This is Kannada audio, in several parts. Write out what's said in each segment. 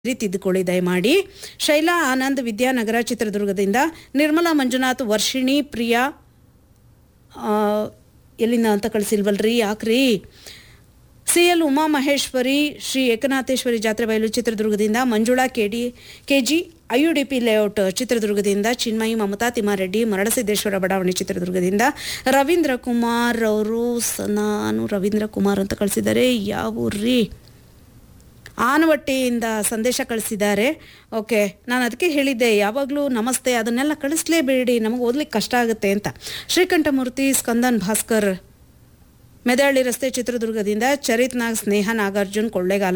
ತಿದ್ದುಕೊಳ್ಳಿ ದಯಮಾಡಿ ಶೈಲಾ ಆನಂದ್ ವಿದ್ಯಾನಗರ ಚಿತ್ರದುರ್ಗದಿಂದ ನಿರ್ಮಲಾ ಮಂಜುನಾಥ್ ವರ್ಷಿಣಿ ಪ್ರಿಯಾ ಆ, ಎಲ್ಲಿಂದ ಅಂತ ಕಳಿಸಿಲ್ವಲ್ರಿ ಯಾಕ್ರಿ ಸಿ ಎಲ್ ಉಮಾ ಮಹೇಶ್ವರಿ ಶ್ರೀ ಏಕನಾಥೇಶ್ವರಿ ಜಾತ್ರೆ ಬಯಲು ಚಿತ್ರದುರ್ಗದಿಂದ Manjula KD KG IUDP layout ಚಿತ್ರದುರ್ಗದಿಂದ ಚಿನ್ಮಯಿ ಮಮತಾ ತಿಮ್ಮಾರೆಡ್ಡಿ ಮರಳಸಿದ್ದೇಶ್ವರ ಬಡಾವಣೆ ಚಿತ್ರದುರ್ಗದಿಂದ ರವೀಂದ್ರ ಕುಮಾರ್ ಅವರು ಸ- ನಾನು ರವೀಂದ್ರ ಕುಮಾರ್ ಅಂತ ಕಳಿಸಿದ್ದಾರೆ ಯಾವ ಊರ್ರಿ ಆನವಟ್ಟಿಯಿಂದ ಸಂದೇಶ ಕಳಿಸಿದ್ದಾರೆ ಓಕೆ ನಾನು ಅದಕ್ಕೆ ಹೇಳಿದ್ದೆ ಯಾವಾಗಲೂ ನಮಸ್ತೆ ಅದನ್ನೆಲ್ಲ ಕಳಿಸ್ಲೇಬೇಡಿ ನಮಗೆ ಓದ್ಲಿಕ್ಕೆ ಕಷ್ಟ ಆಗುತ್ತೆ ಅಂತ ಶ್ರೀಕಂಠಮೂರ್ತಿ ಸ್ಕಂದನ್ ಭಾಸ್ಕರ್ ಮೆದಹಳ್ಳಿ ರಸ್ತೆ ಚಿತ್ರದುರ್ಗದಿಂದ ಚರಿತ್ ನಾಗ್ ಸ್ನೇಹ ನಾಗಾರ್ಜುನ್ ಕೊಳ್ಳೇಗಾಲ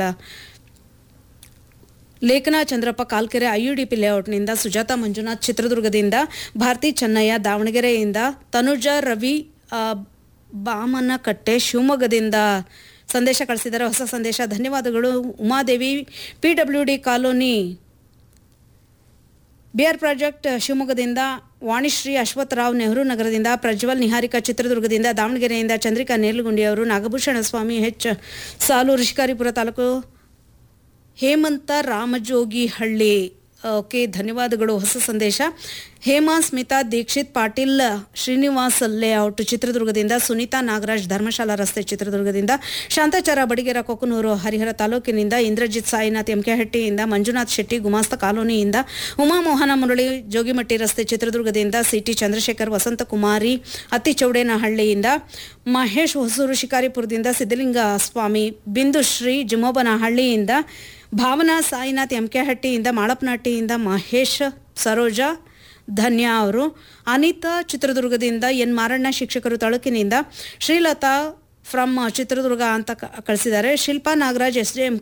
ಲೇಖನ ಚಂದ್ರಪ್ಪ ಕಾಲ್ಕೆರೆ ಐಯುಡಿಪಿ ಲೇಔಟ್ನಿಂದ ಸುಜಾತ ಮಂಜುನಾಥ್ ಚಿತ್ರದುರ್ಗದಿಂದ ಭಾರತಿ ಚೆನ್ನಯ್ಯ ದಾವಣಗೆರೆಯಿಂದ ತನುಜಾ ರವಿ ಆ, ಬಾಮನಕಟ್ಟೆ ಶಿವಮೊಗ್ಗದಿಂದ ಸಂದೇಶ ಕಳಿಸಿದ್ದಾರೆ ಹೊಸ ಸಂದೇಶ ಧನ್ಯವಾದಗಳು Umadevi P W D colony BR project ಶಿವಮೊಗ್ಗದಿಂದ ವಾಣಿಶ್ರೀ ಅಶ್ವತ್ಥರಾವ್ ನೆಹರು ನಗರದಿಂದ ಪ್ರಜ್ವಲ್ ನಿಹಾರಿಕಾ ಚಿತ್ರದುರ್ಗದಿಂದ ದಾವಣಗೆರೆಯಿಂದ ಚಂದ್ರಿಕಾ ನೇರ್ಲಗುಂಡಿ ಅವರು ನಾಗಭೂಷಣ ಸ್ವಾಮಿ ಹೆಚ್ ಸಾಲೂರು ಶಿಕಾರಿಪುರ ತಾಲೂಕು ಹೇಮಂತ ರಾಮಜೋಗಿ ಹಳ್ಳಿ ಓಕೆ ಧನ್ಯವಾದಗಳು ಹೊಸ ಸಂದೇಶ ಹೇಮಾ ಸ್ಮಿತಾ ದೀಕ್ಷಿತ್ ಪಾಟೀಲ್ ಶ್ರೀನಿವಾಸ್ ಲೇಔಟ್ ಚಿತ್ರದುರ್ಗದಿಂದ ಸುನೀತಾ ನಾಗರಾಜ್ ಧರ್ಮಶಾಲಾ ರಸ್ತೆ ಚಿತ್ರದುರ್ಗದಿಂದ ಶಾಂತಾಚಾರ ಬಡಿಗೆರ ಕೊಕ್ಕನೂರು ಹರಿಹರ ತಾಲೂಕಿನಿಂದ ಇಂದ್ರಜಿತ್ ಸಾಯಿನಾಥ್ ಎಂಕೆಹಟ್ಟಿಯಿಂದ ಮಂಜುನಾಥ್ ಶೆಟ್ಟಿ ಗುಮಾಸ್ತ ಕಾಲೋನಿಯಿಂದ ಉಮಾಮೋಹನ ಮುರಳಿ ಜೋಗಿಮಟ್ಟಿ ರಸ್ತೆ ಚಿತ್ರದುರ್ಗದಿಂದ ಸಿಟಿ ಚಂದ್ರಶೇಖರ್ ವಸಂತಕುಮಾರಿ ಅತ್ತಿಚೌಡೇನಹಳ್ಳಿಯಿಂದ ಮಹೇಶ್ ಹೊಸೂರು ಶಿಕಾರಿಪುರದಿಂದ ಸಿದ್ದಲಿಂಗ ಸ್ವಾಮಿ ಬಿಂದುಶ್ರೀ ಜಿಮೋಬನಹಳ್ಳಿಯಿಂದ ಭಾವನಾ ಸಾಯಿನಾಥ್ ಎಂಕೆಹಟ್ಟಿಯಿಂದ ಮಾಳಪ್ಪನಹಟ್ಟಿಯಿಂದ ಮಹೇಶ್ ಸರೋಜಾ ಧನ್ಯ ಅವರು ಅನಿತಾ ಚಿತ್ರದುರ್ಗದಿಂದ ಎನ್ ಮಾರಣ್ಣ ಶಿಕ್ಷಕರು ತಾಲೂಕಿನಿಂದ ಶ್ರೀಲತಾ ಫ್ರಮ್ ಚಿತ್ರದುರ್ಗ ಅಂತ ಕ- ಕಳಿಸಿದ್ದಾರೆ Shilpa Nagaraj S D M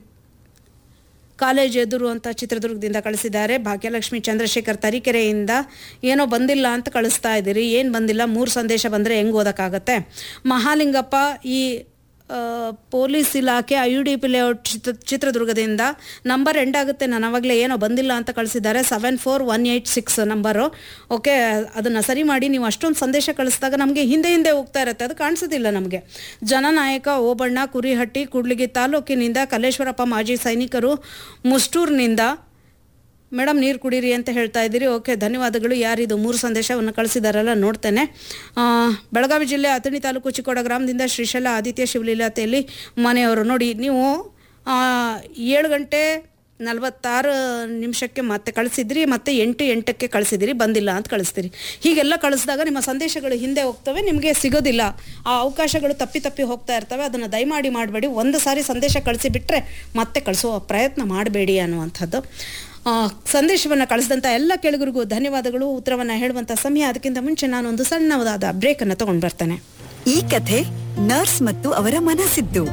college ಎದುರು ಅಂತ ಚಿತ್ರದುರ್ಗದಿಂದ ಕಳಿಸಿದ್ದಾರೆ ಭಾಗ್ಯಲಕ್ಷ್ಮಿ ಚಂದ್ರಶೇಖರ್ ತರೀಕೆರೆಯಿಂದ ಏನೋ ಬಂದಿಲ್ಲ ಅಂತ ಕಳಿಸ್ತಾ ಇದ್ದೀರಿ ಏನು ಬಂದಿಲ್ಲ ಮೂರು ಸಂದೇಶ ಬಂದರೆ ಹೆಂಗೆ ಓದೋಕ್ಕಾಗತ್ತೆ ಮಹಾಲಿಂಗಪ್ಪ ಈ ಆ, ಪೊಲೀಸ್ ಇಲಾಖೆ I U D P layout ಚಿತ್ರ ಚಿತ್ರದುರ್ಗದಿಂದ ನಂಬರ್ ಎಂಡ್ ಆಗುತ್ತೆ ನಾನು ಅವಾಗಲೇ ಏನೋ ಬಂದಿಲ್ಲ ಅಂತ ಕಳಿಸಿದ್ದಾರೆ seven four one eight six number okay ಅದನ್ನು ಸರಿ ಮಾಡಿ ನೀವು ಅಷ್ಟೊಂದು ಸಂದೇಶ ಕಳಿಸಿದಾಗ ನಮಗೆ ಹಿಂದೆ ಹಿಂದೆ ಹೋಗ್ತಾ ಇರುತ್ತೆ ಅದು ಕಾಣಿಸೋದಿಲ್ಲ ನಮಗೆ ಜನನಾಯಕ ಓಬಣ್ಣ ಕುರಿಹಟ್ಟಿ ಕೂಡ್ಲಿಗಿ ತಾಲೂಕಿನಿಂದ ಕಲ್ಲೇಶ್ವರಪ್ಪ ಮಾಜಿ ಸೈನಿಕರು ಮುಷ್ಟೂರ್ನಿಂದ ಮೇಡಮ್ ನೀರು ಕುಡೀರಿ ಅಂತ ಹೇಳ್ತಾ ಇದ್ದೀರಿ ಓಕೆ ಧನ್ಯವಾದಗಳು ಯಾರಿದು ಮೂರು ಸಂದೇಶವನ್ನು ಕಳಿಸಿದಾರಲ್ಲ ನೋಡ್ತೇನೆ ಆ, ಬೆಳಗಾವಿ ಜಿಲ್ಲೆ ಅಥಣಿ ತಾಲೂಕು ಚಿಕ್ಕೋಡ ಗ್ರಾಮದಿಂದ ಶ್ರೀಶೈಲ ಆದಿತ್ಯ ಶಿವಲೀಲಾತೆಯಲ್ಲಿ ಮನೆಯವರು ನೋಡಿ ನೀವು ಆ, ಏಳು ಗಂಟೆ ನಲವತ್ತಾರು ನಿಮಿಷಕ್ಕೆ ಮತ್ತೆ ಕಳಿಸಿದ್ರಿ ಮತ್ತೆ ಎಂಟು ಎಂಟಕ್ಕೆ ಕಳಿಸಿದಿರಿ ಬಂದಿಲ್ಲ ಅಂತ ಕಳಿಸ್ತೀರಿ ಹೀಗೆಲ್ಲ ಕಳಿಸಿದಾಗ ನಿಮ್ಮ ಸಂದೇಶಗಳು ಹಿಂದೆ ಹೋಗ್ತವೆ ನಿಮಗೆ ಸಿಗೋದಿಲ್ಲ ಆ ಅವಕಾಶಗಳು ತಪ್ಪಿ ತಪ್ಪಿ ಹೋಗ್ತಾ ಇರ್ತವೆ ಅದನ್ನು ದಯಮಾಡಿ ಮಾಡಬೇಡಿ ಒಂದು ಸಾರಿ ಸಂದೇಶ ಕಳಿಸಿಬಿಟ್ರೆ ಮತ್ತೆ ಕಳಿಸುವ ಪ್ರಯತ್ನ ಮಾಡಬೇಡಿ ಅನ್ನುವಂಥದ್ದು ಆ, ಸಂದೇಶವನ್ನು ಕಳಿಸಿದಂಥ ಎಲ್ಲ ಕೆಳಗರಿಗೂ ಧನ್ಯವಾದಗಳು ಉತ್ತರವನ್ನು ಹೇಳುವಂಥ ಸಮಯ ಅದಕ್ಕಿಂತ ಮುಂಚೆ ನಾನೊಂದು ಸಣ್ಣದಾದ ಬ್ರೇಕನ್ನು ತಗೊಂಡು ಬರ್ತೇನೆ ಈ ಕಥೆ ನರ್ಸ್ ಮತ್ತು ಅವರ ಮನಸ್ಸಿದ್ದು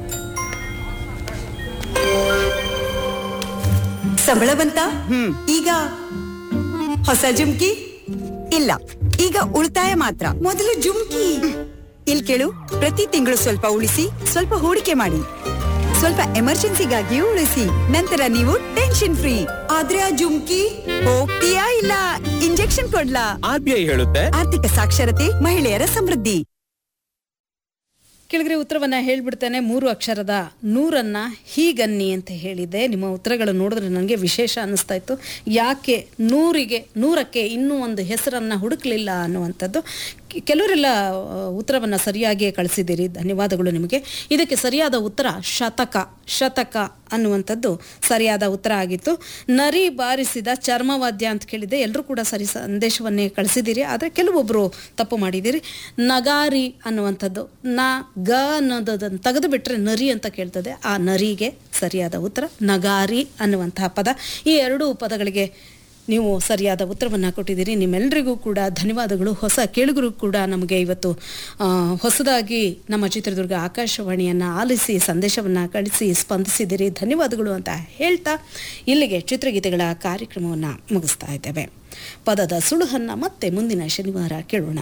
ಸಂಬಳ ಬಂತ ಈಗ ಹೊಸ ಜುಮ್ಕಿ ಇಲ್ಲ ಈಗ ಉಳಿತಾಯ ಮಾತ್ರ ಮೊದಲು ಜುಮ್ಕಿ ಇಲ್ ಕೇಳು ಪ್ರತಿ ತಿಂಗಳು ಸ್ವಲ್ಪ ಉಳಿಸಿ ಸ್ವಲ್ಪ ಹೂಡಿಕೆ ಮಾಡಿ ಸ್ವಲ್ಪ ಎಮರ್ಜೆನ್ಸಿಗಾಗಿಯೂ ಉಳಿಸಿ ನಂತರ ನೀವು ಟೆನ್ಷನ್ ಫ್ರೀ ಆದ್ರೆ ಆ ಜುಮ್ಕಿ ಹೋಗ್ತೀಯಾ ಇಲ್ಲ ಇಂಜೆಕ್ಷನ್ ಕೊಡ್ಲಾ ಆರ್ ಬಿ ಐ ಹೇಳುತ್ತೆ ಆರ್ಥಿಕ ಸಾಕ್ಷರತೆ ಮಹಿಳೆಯರ ಸಮೃದ್ಧಿ ಕೆಳಗಡೆ ಉತ್ತರವನ್ನ ಹೇಳ್ಬಿಡ್ತೇನೆ ಮೂರು ಅಕ್ಷರದ ನೂರನ್ನ ಹೀಗನ್ನಿ ಅಂತ ಹೇಳಿದ್ದೆ ನಿಮ್ಮ ಉತ್ತರಗಳು ನೋಡಿದ್ರೆ ನನಗೆ ವಿಶೇಷ ಅನ್ನಿಸ್ತಾ ಇತ್ತು ಯಾಕೆ ನೂರಿಗೆ ನೂರಕ್ಕೆ ಇನ್ನೂ ಒಂದು ಹೆಸರನ್ನ ಹುಡುಕ್ಲಿಲ್ಲ ಅನ್ನುವಂಥದ್ದು ಕೆ- ಕೆಲವರೆಲ್ಲ ಆ, ಉತ್ತರವನ್ನ ಸರಿಯಾಗಿಯೇ ಕಳಿಸಿದ್ದೀರಿ ಧನ್ಯವಾದಗಳು ನಿಮಗೆ ಇದಕ್ಕೆ ಸರಿಯಾದ ಉತ್ತರ ಶತಕ ಶತಕ ಅನ್ನುವಂಥದ್ದು ಸರಿಯಾದ ಉತ್ತರ ಆಗಿತ್ತು ನರಿ ಬಾರಿಸಿದ ಚರ್ಮವಾದ್ಯ ಅಂತ ಕೇಳಿದ್ದೆ ಎಲ್ಲರೂ ಕೂಡ ಸರಿ ಸಂದೇಶವನ್ನೇ ಕಳಿಸಿದ್ದೀರಿ ಆದರೆ ಕೆಲವೊಬ್ಬರು ತಪ್ಪು ಮಾಡಿದ್ದೀರಿ ನಗಾರಿ ಅನ್ನುವಂಥದ್ದು ನ ಗ ಅನ್ನೋದನ್ನು ತೆಗೆದು ಬಿಟ್ಟರೆ ನರಿ ಅಂತ ಕೇಳ್ತದೆ ಆ ನರಿಗೆ ಸರಿಯಾದ ಉತ್ತರ ನಗಾರಿ ಅನ್ನುವಂತಹ ಪದ ಈ ಎರಡೂ ಪದಗಳಿಗೆ ನೀವು ಸರಿಯಾದ ಉತ್ತರವನ್ನು ಕೊಟ್ಟಿದ್ದೀರಿ ನಿಮ್ಮೆಲ್ಲರಿಗೂ ಕೂಡ ಧನ್ಯವಾದಗಳು ಹೊಸ ಕೇಳುಗರು ಕೂಡ ನಮಗೆ ಇವತ್ತು ಆ, ಹೊಸದಾಗಿ ನಮ್ಮ ಚಿತ್ರದುರ್ಗ ಆಕಾಶವಾಣಿಯನ್ನು ಆಲಿಸಿ ಸಂದೇಶವನ್ನು ಕಳಿಸಿ ಸ್ಪಂದಿಸಿದ್ದೀರಿ ಧನ್ಯವಾದಗಳು ಅಂತ ಹೇಳ್ತಾ ಇಲ್ಲಿಗೆ ಚಿತ್ರಗೀತೆಗಳ ಕಾರ್ಯಕ್ರಮವನ್ನು ಮುಗಿಸ್ತಾ ಇದ್ದೇವೆ ಪದದ ಸುಳುಹನ್ನು ಮತ್ತೆ ಮುಂದಿನ ಶನಿವಾರ ಕೇಳೋಣ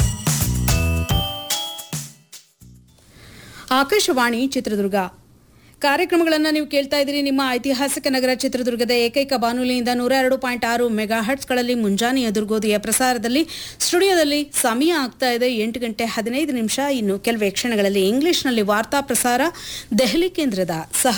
ಆಕಾಶವಾಣಿ ಚಿತ್ರದುರ್ಗ ಕಾರ್ಯಕ್ರಮಗಳನ್ನು ನೀವು ಕೇಳ್ತಾ ಇದ್ದೀರಿ ನಿಮ್ಮ ಐತಿಹಾಸಿಕ ನಗರ ಚಿತ್ರದುರ್ಗದ ಏಕೈಕ ಬಾನುಲಿಯಿಂದ ನೂರ ಎರಡು ಪಾಯಿಂಟ್ ಆರು ಮೆಗಾ ಹರ್ಟ್ಸ್ಗಳಲ್ಲಿ ಮುಂಜಾನೆಯ ದುರ್ಗೋದಯ ಪ್ರಸಾರದಲ್ಲಿ ಸ್ಟುಡಿಯೋದಲ್ಲಿ ಸಮಯ ಆಗ್ತಾ ಇದೆ ಎಂಟು ಗಂಟೆ ಹದಿನೈದು ನಿಮಿಷ ಇನ್ನು ಕೆಲವೇ ಕ್ಷಣಗಳಲ್ಲಿ ಇಂಗ್ಲಿಷ್ನಲ್ಲಿ ವಾರ್ತಾ ಪ್ರಸಾರ ದೆಹಲಿ ಕೇಂದ್ರದ ಸಹ